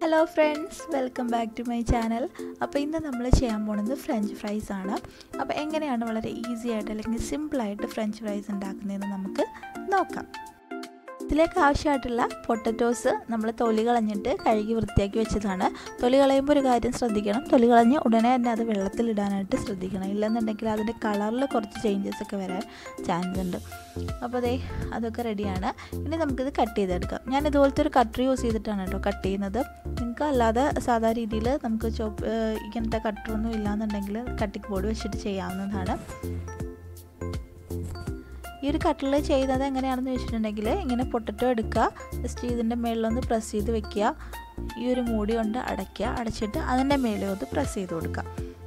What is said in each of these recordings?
hello friends welcome back to my channel അപ്പോൾ ഇന്ന് നമ്മൾ ചെയ്യാൻ പോകുന്നത് ഫ്രഞ്ച് ഫ്രൈസ് ആണ് അപ്പോൾ എങ്ങനെയാണ് വളരെ ഈസി ആയിട്ട് അല്ലെങ്കിൽ സിമ്പിളായിട്ട് ഫ്രഞ്ച് ഫ്രൈസ് ഉണ്ടാക്കുന്നതെന്ന് നമുക്ക് നോക്കാം ഇതിലേക്ക് ആവശ്യമായിട്ടുള്ള പൊട്ടറ്റോസ് നമ്മൾ തൊലി കളഞ്ഞിട്ട് കഴുകി വൃത്തിയാക്കി വെച്ചതാണ് തൊലി കളയുമ്പോൾ ഒരു കാര്യം ശ്രദ്ധിക്കണം തൊലി കളഞ്ഞ് ഉടനെ തന്നെ അത് വെള്ളത്തിലിടാനായിട്ട് ശ്രദ്ധിക്കണം ഇല്ലെന്നുണ്ടെങ്കിൽ അതിൻ്റെ കളറിൽ കുറച്ച് ചേഞ്ചസ് ഒക്കെ വരാൻ ചാൻസ് ഉണ്ട് അപ്പോൾ അതേ അതൊക്കെ റെഡിയാണ് ഇനി നമുക്കിത് കട്ട് ചെയ്തെടുക്കാം ഞാൻ ഇതുപോലത്തെ ഒരു കട്ടർ യൂസ് ചെയ്തിട്ടാണ് കേട്ടോ കട്ട് ചെയ്യുന്നത് നിങ്ങൾക്ക് അല്ലാതെ സാധാ രീതിയിൽ നമുക്ക് ചോപ്പ് ഇങ്ങനത്തെ കട്ടറൊന്നും ഇല്ലാന്നുണ്ടെങ്കിൽ കട്ടിക്ക് ബോർഡ് വെച്ചിട്ട് ചെയ്യാവുന്നതാണ് ഈ ഒരു കട്ടിൽ ചെയ്യുന്നത് എങ്ങനെയാണെന്ന് വെച്ചിട്ടുണ്ടെങ്കിൽ ഇങ്ങനെ പൊട്ടറ്റോ എടുക്കുക ജസ്റ്റ് ഇതിൻ്റെ മേളിലൊന്ന് പ്രസ് ചെയ്ത് വെക്കുക ഈ ഒരു മൂടി കൊണ്ട് അടയ്ക്കുക അടച്ചിട്ട് അതിൻ്റെ മേലെ ഒന്ന് പ്രസ് ചെയ്ത് കൊടുക്കുക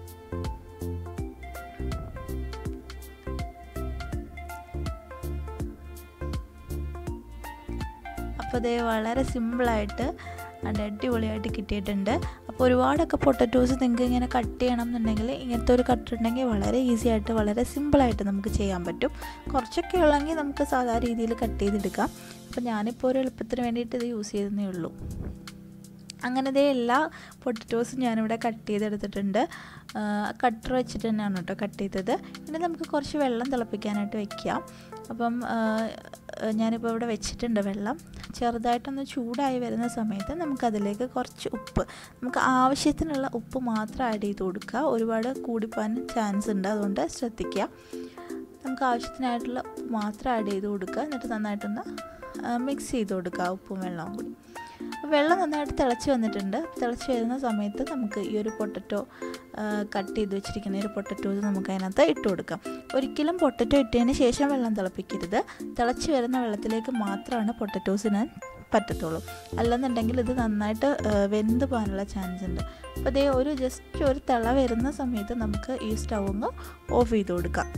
അപ്പോൾ ഇത് വളരെ സിമ്പിളായിട്ട് നല്ല അടിപൊളിയായിട്ട് കിട്ടിയിട്ടുണ്ട് അപ്പോൾ ഒരുപാടൊക്കെ പൊട്ടറ്റോസ് നിങ്ങൾക്ക് ഇങ്ങനെ കട്ട് ചെയ്യണം എന്നുണ്ടെങ്കിൽ ഇങ്ങനത്തെ ഒരു കട്ട് ഉണ്ടെങ്കിൽ വളരെ ഈസി ആയിട്ട് വളരെ സിമ്പിളായിട്ട് നമുക്ക് ചെയ്യാൻ പറ്റും കുറച്ചൊക്കെ ഉള്ളെങ്കിൽ നമുക്ക് സാധാ രീതിയിൽ കട്ട് ചെയ്തെടുക്കാം അപ്പോൾ ഞാനിപ്പോൾ ഒരു എളുപ്പത്തിന് വേണ്ടിയിട്ട് ഇത് യൂസ് ചെയ്തതേ ഉള്ളൂ അങ്ങനത്തെ എല്ലാ പൊട്ടറ്റോസും ഞാനിവിടെ കട്ട് ചെയ്തെടുത്തിട്ടുണ്ട് കട്ടർ വെച്ചിട്ട് തന്നെയാണ് കേട്ടോ കട്ട് ചെയ്തത് ഇനി നമുക്ക് കുറച്ച് വെള്ളം തിളപ്പിക്കാനായിട്ട് വെക്കാം അപ്പം ഞാനിപ്പോൾ ഇവിടെ വെച്ചിട്ടുണ്ട് വെള്ളം ചെറുതായിട്ടൊന്ന് ചൂടായി വരുന്ന സമയത്ത് നമുക്കതിലേക്ക് കുറച്ച് ഉപ്പ് നമുക്ക് ആവശ്യത്തിനുള്ള ഉപ്പ് മാത്രം ആഡ് ചെയ്ത് കൊടുക്കുക ഒരുപാട് കൂടിപ്പോകാൻ ചാൻസ് ഉണ്ട് അതുകൊണ്ട് ശ്രദ്ധിക്കുക നമുക്ക് ആവശ്യത്തിനായിട്ടുള്ള ഉപ്പ് മാത്രം ആഡ് ചെയ്ത് കൊടുക്കുക എന്നിട്ട് നന്നായിട്ടൊന്ന് മിക്സ് ചെയ്ത് കൊടുക്കുക ഉപ്പും വെള്ളവും കൂടി വെള്ളം നന്നായിട്ട് തിളച്ച് വന്നിട്ടുണ്ട് തിളച്ച് വരുന്ന സമയത്ത് നമുക്ക് ഈ ഒരു പൊട്ടറ്റോ കട്ട് ചെയ്ത് വെച്ചിരിക്കുന്ന ഒരു പൊട്ടറ്റോസ് നമുക്ക് അതിനകത്ത് ഇട്ട് കൊടുക്കാം ഒരിക്കലും പൊട്ടറ്റോ ഇട്ടതിന് ശേഷം വെള്ളം തിളപ്പിക്കരുത് തിളച്ച് വരുന്ന വെള്ളത്തിലേക്ക് മാത്രമാണ് പൊട്ടറ്റോസിന് പറ്റത്തുള്ളൂ അല്ലെന്നുണ്ടെങ്കിൽ ഇത് നന്നായിട്ട് വെന്ത് പോകാനുള്ള ചാൻസ് ഉണ്ട് അപ്പോൾ അതേ ഒരു ജസ്റ്റ് ഒരു തിള വരുന്ന സമയത്ത് നമുക്ക് ഈ സ്റ്റൗ ഒന്ന് ഓഫ് ചെയ്ത് കൊടുക്കാം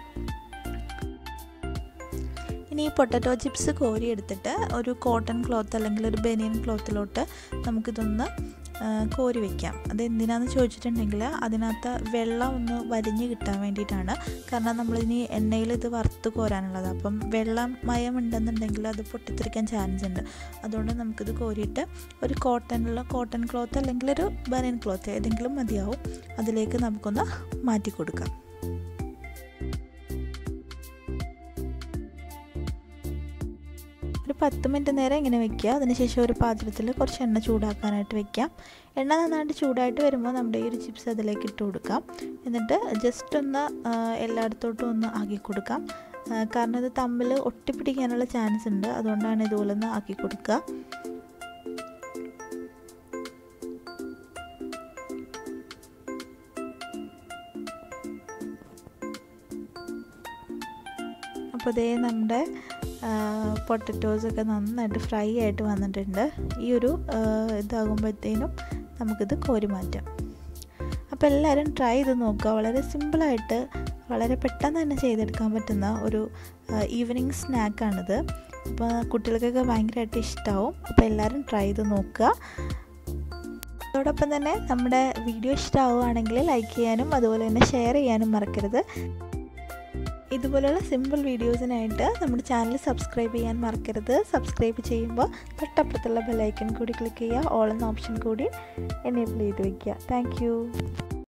ഇനി ഈ പൊട്ടറ്റോ ചിപ്സ് കോരി എടുത്തിട്ട് ഒരു കോട്ടൺ ക്ലോത്ത് അല്ലെങ്കിൽ ഒരു ബനിയൻ ക്ലോത്തിലോട്ട് നമുക്കിതൊന്ന് കോരി വെക്കാം അത് എന്തിനാന്ന് ചോദിച്ചിട്ടുണ്ടെങ്കിൽ അതിനകത്ത് വെള്ളം ഒന്ന് വലിഞ്ഞ് കിട്ടാൻ വേണ്ടിയിട്ടാണ് കാരണം നമ്മളിനി എണ്ണയിൽ ഇത് വറുത്ത് കോരാനുള്ളത് അപ്പം വെള്ളം മയം ഉണ്ടെന്നുണ്ടെങ്കിൽ അത് പൊട്ടിത്തെറിക്കാൻ ചാൻസ് ഉണ്ട് അതുകൊണ്ട് നമുക്കിത് കോരിയിട്ട് ഒരു കോട്ടണിലുള്ള കോട്ടൺ ക്ലോത്ത് അല്ലെങ്കിൽ ഒരു ബനിയൻ ക്ലോത്ത് ഏതെങ്കിലും മതിയാവും അതിലേക്ക് നമുക്കൊന്ന് മാറ്റി കൊടുക്കാം ഒരു പത്ത് മിനിറ്റ് നേരം ഇങ്ങനെ വെക്കുക അതിനുശേഷം ഒരു പാത്രത്തിൽ കുറച്ച് എണ്ണ ചൂടാക്കാനായിട്ട് വെക്കാം എണ്ണ നന്നായിട്ട് ചൂടായിട്ട് വരുമ്പോൾ നമ്മുടെ ഈ ഒരു ചിപ്സ് അതിലേക്ക് ഇട്ട് കൊടുക്കാം എന്നിട്ട് ജസ്റ്റ് ഒന്ന് എല്ലായിടത്തോട്ടും ഒന്ന് ആക്കി കൊടുക്കാം കാരണം ഇത് തമ്മിൽ ഒട്ടിപ്പിടിക്കാനുള്ള ചാൻസ് ഉണ്ട് അതുകൊണ്ടാണ് ഇതുപോലെ ഒന്ന് ആക്കി കൊടുക്കുക അപ്പോൾ ഇതേ നമ്മുടെ പൊട്ടറ്റോസൊക്കെ നന്നായിട്ട് ഫ്രൈ ആയിട്ട് വന്നിട്ടുണ്ട് ഈ ഒരു ഇതാകുമ്പോഴത്തേനും നമുക്കിത് കോരി മാറ്റാം അപ്പോൾ എല്ലാവരും ട്രൈ ചെയ്ത് നോക്കുക വളരെ സിമ്പിളായിട്ട് വളരെ പെട്ടെന്ന് തന്നെ ചെയ്തെടുക്കാൻ പറ്റുന്ന ഒരു ഈവനിങ് സ്നാക്കാണിത് അപ്പോൾ കുട്ടികൾക്കൊക്കെ ഭയങ്കരമായിട്ട് ഇഷ്ടമാവും അപ്പോൾ എല്ലാവരും ട്രൈ ചെയ്ത് നോക്കുക അതോടൊപ്പം തന്നെ നമ്മുടെ വീഡിയോ ഇഷ്ടമാവുകയാണെങ്കിൽ ലൈക്ക് ചെയ്യാനും അതുപോലെ തന്നെ ഷെയർ ചെയ്യാനും മറക്കരുത് ഇതുപോലുള്ള സിമ്പിൾ വീഡിയോസിനായിട്ട് നമ്മുടെ ചാനൽ സബ്സ്ക്രൈബ് ചെയ്യാൻ മറക്കരുത് സബ്സ്ക്രൈബ് ചെയ്യുമ്പോൾ തൊട്ടപ്പുറത്തുള്ള ബെല്ലൈക്കൺ കൂടി ക്ലിക്ക് ചെയ്യുക ഓൾ എന്ന ഓപ്ഷൻ കൂടി എനേബിൾ ചെയ്ത് വയ്ക്കുക താങ്ക്